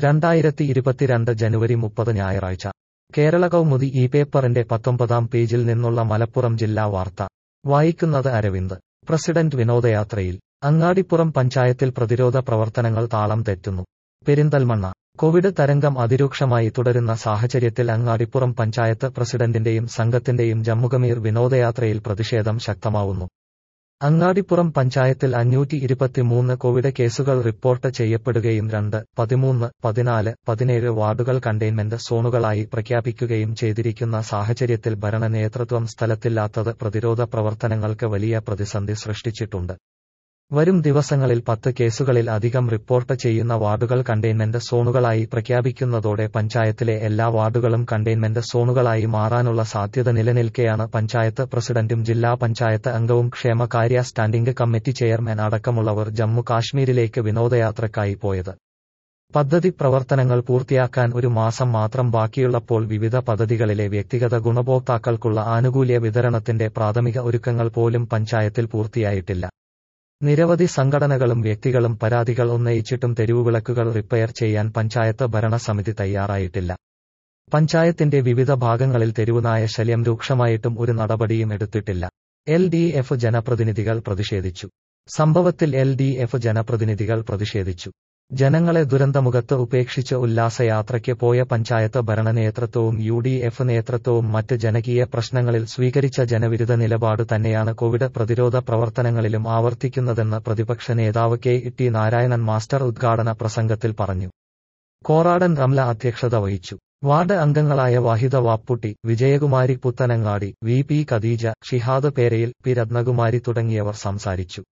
രണ്ടായിരത്തി ഇരുപത്തിരണ്ട് ജനുവരി മുപ്പത് ഞായറാഴ്ച കേരള കൗമുദി ഈ പേപ്പറിന്റെ പത്തൊമ്പതാം പേജിൽ നിന്നുള്ള മലപ്പുറം ജില്ലാ വാർത്ത വായിക്കുന്നത് അരവിന്ദ് പ്രസിഡന്റ് വിനോദയാത്രയിൽ അങ്ങാടിപ്പുറം പഞ്ചായത്തിൽ പ്രതിരോധ പ്രവർത്തനങ്ങൾ താളം തെറ്റുന്നു പെരിന്തൽമണ്ണ കോവിഡ് തരംഗം അതിരൂക്ഷമായി തുടരുന്ന സാഹചര്യത്തിൽ അങ്ങാടിപ്പുറം പഞ്ചായത്ത് പ്രസിഡന്റിന്റെയും സംഘത്തിന്റെയും ജമ്മുകമീർ വിനോദയാത്രയിൽ പ്രതിഷേധം ശക്തമാവുന്നു അങ്ങാടിപ്പുറം പഞ്ചായത്തിൽ അഞ്ഞൂറ്റി ഇരുപത്തിമൂന്ന് കോവിഡ് കേസുകൾ റിപ്പോർട്ട് ചെയ്യപ്പെടുകയും രണ്ട് പതിമൂന്ന് പതിനാല് പതിനേഴ് വാർഡുകൾ കണ്ടെയ്ൻമെന്റ് സോണുകളായി പ്രഖ്യാപിക്കുകയും ചെയ്തിരിക്കുന്ന സാഹചര്യത്തിൽ ഭരണ നേതൃത്വം സ്ഥലത്തില്ലാത്തത് പ്രതിരോധ പ്രവർത്തനങ്ങൾക്ക് വലിയ പ്രതിസന്ധി സൃഷ്ടിച്ചിട്ടുണ്ട് വരും ദിവസങ്ങളിൽ പത്ത് കേസുകളിൽ അധികം റിപ്പോർട്ട് ചെയ്യുന്ന വാർഡുകൾ കണ്ടെയ്ൻമെന്റ് സോണുകളായി പ്രഖ്യാപിക്കുന്നതോടെ പഞ്ചായത്തിലെ എല്ലാ വാർഡുകളും കണ്ടെയ്ൻമെന്റ് സോണുകളായി മാറാനുള്ള സാധ്യത നിലനിൽക്കെയാണ് പഞ്ചായത്ത് പ്രസിഡന്റും ജില്ലാ പഞ്ചായത്ത് അംഗവും ക്ഷേമകാര്യ സ്റ്റാൻഡിംഗ് കമ്മിറ്റി ചെയർമാൻ അടക്കമുള്ളവർ ജമ്മു കാശ്മീരിലേക്ക് വിനോദയാത്രക്കായി പോയത് പദ്ധതി പ്രവർത്തനങ്ങൾ പൂർത്തിയാക്കാൻ ഒരു മാസം മാത്രം ബാക്കിയുള്ളപ്പോൾ വിവിധ പദ്ധതികളിലെ വ്യക്തിഗത ഗുണഭോക്താക്കൾക്കുള്ള ആനുകൂല്യ വിതരണത്തിന്റെ പ്രാഥമിക ഒരുക്കങ്ങൾ പോലും പഞ്ചായത്തിൽ പൂർത്തിയായിട്ടില്ല നിരവധി സംഘടനകളും വ്യക്തികളും പരാതികൾ ഉന്നയിച്ചിട്ടും തെരുവുവിളക്കുകൾ റിപ്പയർ ചെയ്യാൻ പഞ്ചായത്ത് ഭരണസമിതി തയ്യാറായിട്ടില്ല പഞ്ചായത്തിന്റെ വിവിധ ഭാഗങ്ങളിൽ തെരുവുനായ ശല്യം രൂക്ഷമായിട്ടും ഒരു നടപടിയും എടുത്തിട്ടില്ല എൽ ഡി എഫ് ജനപ്രതിനിധികൾ പ്രതിഷേധിച്ചു സംഭവത്തിൽ എൽ ഡി എഫ് ജനപ്രതിനിധികൾ പ്രതിഷേധിച്ചു ജനങ്ങളെ ദുരന്തമുഖത്ത് ഉപേക്ഷിച്ച് ഉല്ലാസയാത്രയ്ക്ക് പോയ പഞ്ചായത്ത് ഭരണ നേതൃത്വവും യു ഡി എഫ് നേതൃത്വവും മറ്റ് ജനകീയ പ്രശ്നങ്ങളിൽ സ്വീകരിച്ച ജനവിരുദ്ധ നിലപാട് തന്നെയാണ് കോവിഡ് പ്രതിരോധ പ്രവർത്തനങ്ങളിലും ആവർത്തിക്കുന്നതെന്ന് പ്രതിപക്ഷ നേതാവ് കെ ടി നാരായണൻ മാസ്റ്റർ ഉദ്ഘാടന പ്രസംഗത്തിൽ പറഞ്ഞു കോറാടൻ റംല അധ്യക്ഷത വഹിച്ചു വാർഡ് അംഗങ്ങളായ വാഹിദ വാപ്പുട്ടി വിജയകുമാരി പുത്തനങ്ങാടി വി പി ഖദീജ ഷിഹാദ് പേരയിൽ പി രത്നകുമാരി തുടങ്ങിയവർ സംസാരിച്ചു